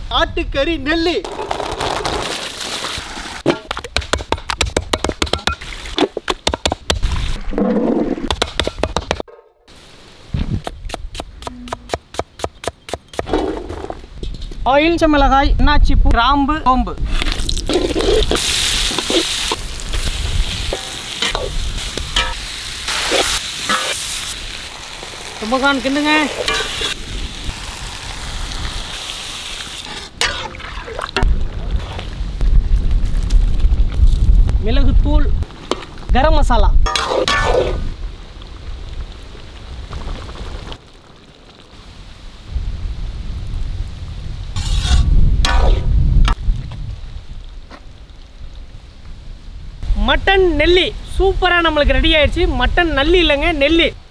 ஆட்டுக்கறி நெல்லி ஆயில் மிளகாய் என்னாச்சி பூ கிராம்பு சோம்பு தும்பகான் கிண்டுங்க மிளகுத்தூள் கரம் மசாலா மட்டன் நெல்லி சூப்பராக நம்மளுக்கு ரெடி ஆயிடுச்சு மட்டன் நல்லி இல்லைங்க நெல்லி